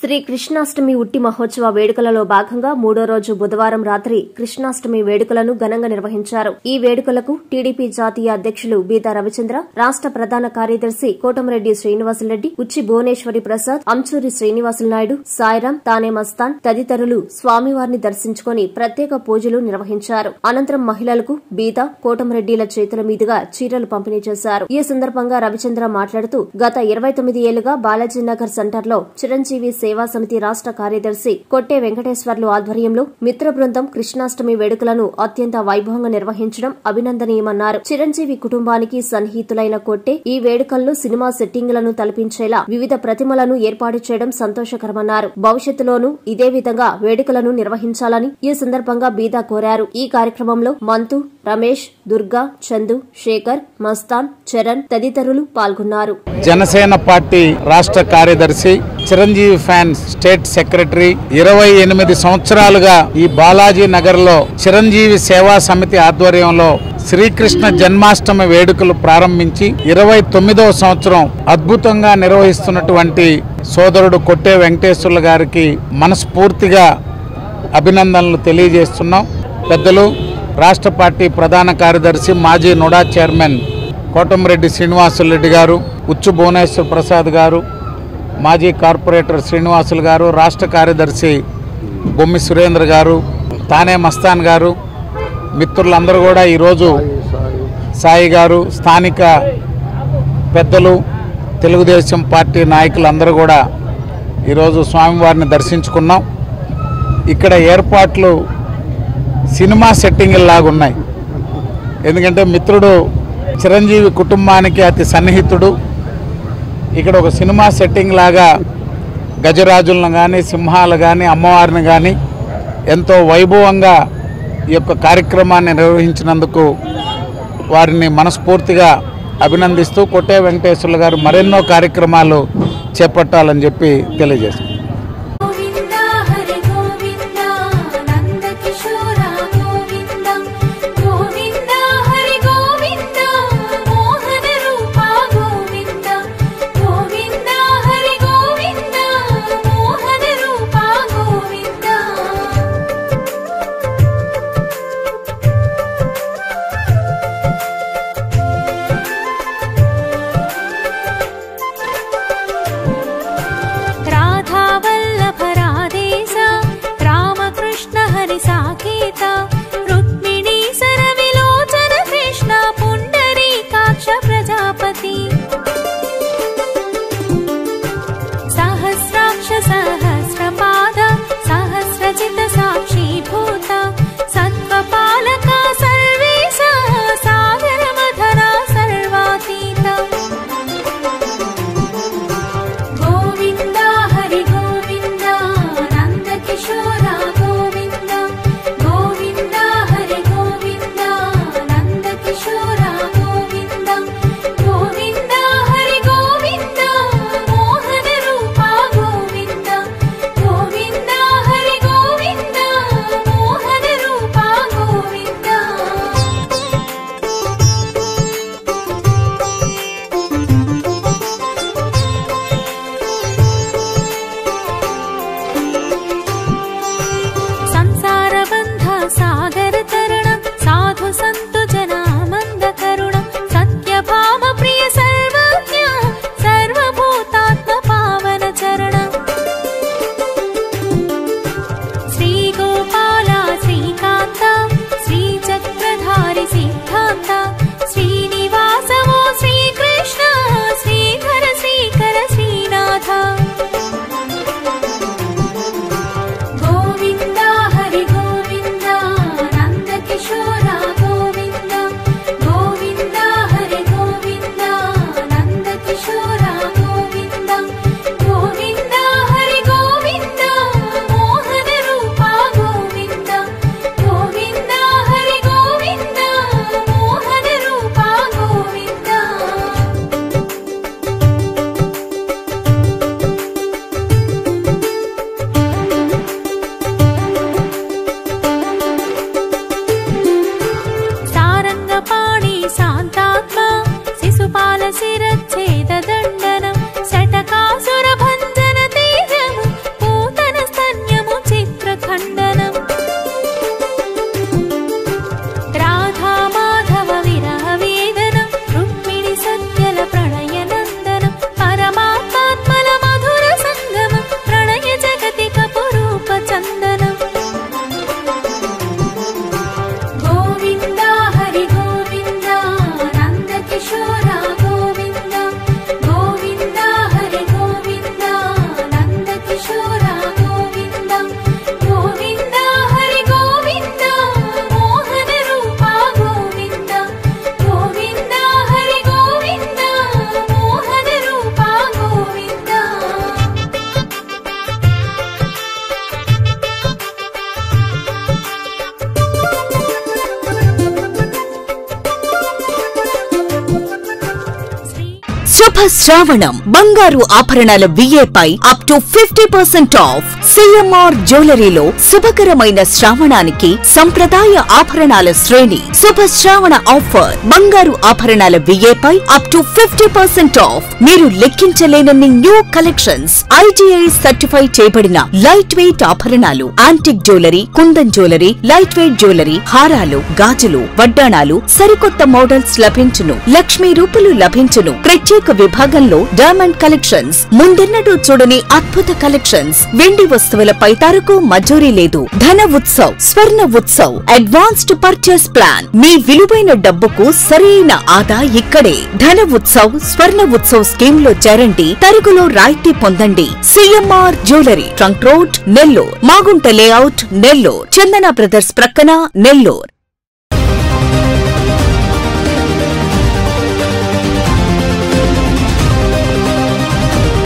శ్రీ కృష్ణాష్టమి ఉట్టి మహోత్సవ వేడుకలలో భాగంగా మూడో రోజు బుధవారం రాత్రి కృష్ణాష్టమి వేడుకలను ఘనంగా నిర్వహించారు ఈ వేడుకలకు టీడీపీ జాతీయ అధ్యక్షులు బీతా రవిచంద్ర రాష్ట ప్రధాన కార్యదర్శి కోటమిరెడ్డి శ్రీనివాసులరెడ్డి ఉచ్చి భువనేశ్వరి ప్రసాద్ అంచూరి శ్రీనివాసులు నాయుడు సాయిరాం తానే మస్తాన్ తదితరులు స్వామివారిని దర్శించుకుని ప్రత్యేక పూజలు నిర్వహించారు అనంతరం మహిళలకు బీతా కోటమిరెడ్డిల చేతుల మీదుగా చీరలు పంపిణీ చేశారు ఈ సందర్భంగా రవిచంద్ర మాట్లాడుతూ గత ఇరవై తొమ్మిది ఏళ్లుగా బాలాజీనగర్ సెంటర్లో చిరంజీవి సేవా సమితి రాష్ట కార్యదర్శి కొట్టే వెంకటేశ్వర్లు ఆధ్వర్యంలో మిత్ర బృందం కృష్ణాష్టమి వేడుకలను అత్యంత వైభవంగా నిర్వహించడం అభినందనీయమన్నారు చిరంజీవి కుటుంబానికి సన్నిహితులైన కొట్టే ఈ వేడుకల్లో సినిమా సెట్టింగులను తలపించేలా వివిధ ప్రతిమలను ఏర్పాటు చేయడం సంతోషకరమన్నారు భవిష్యత్తులోనూ ఇదే విధంగా వేడుకలను నిర్వహించాలని ఈ సందర్భంగా బీదా కోరారు ఈ కార్యక్రమంలో మంతు రమేష్ దుర్గా చందు శేఖర్ మస్తాన్ చరణ్ తదితరులు పాల్గొన్నారు జనసేన పార్టీ రాష్ట్ర కార్యదర్శి చిరంజీవి ఫ్యాన్ స్టేట్ సెక్రటరీ ఇరవై ఎనిమిది సంవత్సరాలుగా ఈ బాలాజీ నగర్ లో చిరంజీవి సేవా సమితి ఆధ్వర్యంలో శ్రీకృష్ణ జన్మాష్టమి వేడుకలు ప్రారంభించి ఇరవై తొమ్మిదవ సంవత్సరం అద్భుతంగా నిర్వహిస్తున్నటువంటి సోదరుడు కొట్టే వెంకటేశ్వర్ల గారికి మనస్ఫూర్తిగా అభినందనలు తెలియజేస్తున్నాం పెద్దలు రాష్ట్ర పార్టీ ప్రధాన కార్యదర్శి మాజీ నుడా చైర్మన్ కోటమిరెడ్డి శ్రీనివాసులరెడ్డి గారు ఉచ్చు భువనేశ్వర్ ప్రసాద్ గారు మాజీ కార్పొరేటర్ శ్రీనివాసులు గారు రాష్ట్ర కార్యదర్శి బొమ్మి సురేంద్ర గారు తానే మస్తాన్ గారు మిత్రులందరూ కూడా ఈరోజు సాయి గారు స్థానిక పెద్దలు తెలుగుదేశం పార్టీ నాయకులందరూ కూడా ఈరోజు స్వామివారిని దర్శించుకున్నాం ఇక్కడ ఏర్పాట్లు సినిమా సెట్టింగ్ లాగా ఉన్నాయి ఎందుకంటే మిత్రుడు చిరంజీవి కుటుంబానికి అతి సన్నిహితుడు ఇక్కడ ఒక సినిమా సెట్టింగ్ లాగా గజరాజులను కానీ సింహాలు కానీ అమ్మవారిని కానీ ఎంతో వైభవంగా ఈ యొక్క కార్యక్రమాన్ని నిర్వహించినందుకు వారిని మనస్ఫూర్తిగా అభినందిస్తూ కొట్టే వెంకటేశ్వర్లు గారు మరెన్నో కార్యక్రమాలు చేపట్టాలని చెప్పి తెలియజేస్తాం గోవింద హరి గోవింద నంద కిశోర గోవింద గోవింద హరి గోవింద మోహన రూప గోవింద గోవింద హరి గోవింద మోహన రూప గోవింద राधावल्लभ राधेश रामकृष्ण हरि साकेत रुक्मिणी सरविलोचन कृष्ण पुण्डरीकाक्ष प्रजापति सहस्राक्ष सहस्रपाद सहस्रजित साक्षीभूत सत्त्वपालक सर्वेश सागरमधरा सर्वातीत గోవింద హరి గోవింద నంద కిశోర గోవింద గోవింద హరి గోవింద నంద కిశోర గోవింద గోవింద హరి గోవింద మోహన రూప గోవింద గోవింద హరి గోవింద మోహన రూప గోవింద संसारबन्ध सागर तरणं साधु सन्तु जनामन्द करुणं सत्यभाम प्रिय सर्वज्ञ सर्वभूतात्म पावन चरणम् श्रीगोपाला श्रीकान्ता श्रीचक्रधारि सिद्धान्त श्रीनिवासवो श्रीकृष्ण श्रीधर श्रीकर श्रीनाथ గోవింద హరి గోవింద నంద కిశోర గోవింద గోవింద హరి గోవింద నంద కిశోర గోవింద గోవింద హరి గోవింద మోహన రూప గోవింద గోవింద హరి గోవింద మోహన రూప గోవింద सारङ्गपाणि शान्तात्मा शिशुपाल शिरच्छेददण्डनं शटकासुरभञ्जन तेजम् శుభ శ్రావణం బంగారు ఆభరణాల విఏపై up to fifty percent off CMR జ్యువెలరీలో శుభకరమైన శ్రావణానికి సంప్రదాయ ఆభరణాల శ్రేణి శుభ శ్రావణ ఆఫర్ బంగారు ఆభరణాల విఏపై up to fifty percent off మీరు లెక్కించలేనన్ని న్యూ కలెక్షన్స్ ఐటీఐ సర్టిఫై చేయబడిన లైట్ వెయిట్ ఆభరణాలు antique jewellery kundan jewellery light weight jewellery హారాలు గాజులు వడ్డాణాలు సరికొత్త మోడల్స్ లభించును లక్ష్మీ రూపులు లభించును ప్రత్యేక విభాగంలో డైమండ్ కలెక్షన్స్ ముందెన్నడూ చూడని అద్భుత కలెక్షన్స్ వెండి వస్తువులపై తరకు మజూరీ లేదు ధన ఉత్సవ్ స్వర్ణ ఉత్సవ్ అడ్వాన్స్డ్ పర్చేస్ ప్లాన్ మీ విలువైన డబ్బుకు సరైన ఆదా ఇక్కడే ధన ఉత్సవ్ స్వర్ణ ఉత్సవ్ స్కీమ్ లో చేరండి తరుగులో రాయితీ పొందండి CMR jewellery trunk road Nellore Magunta layout Nellore Chandana brothers ప్రక్కన నెల్లూర్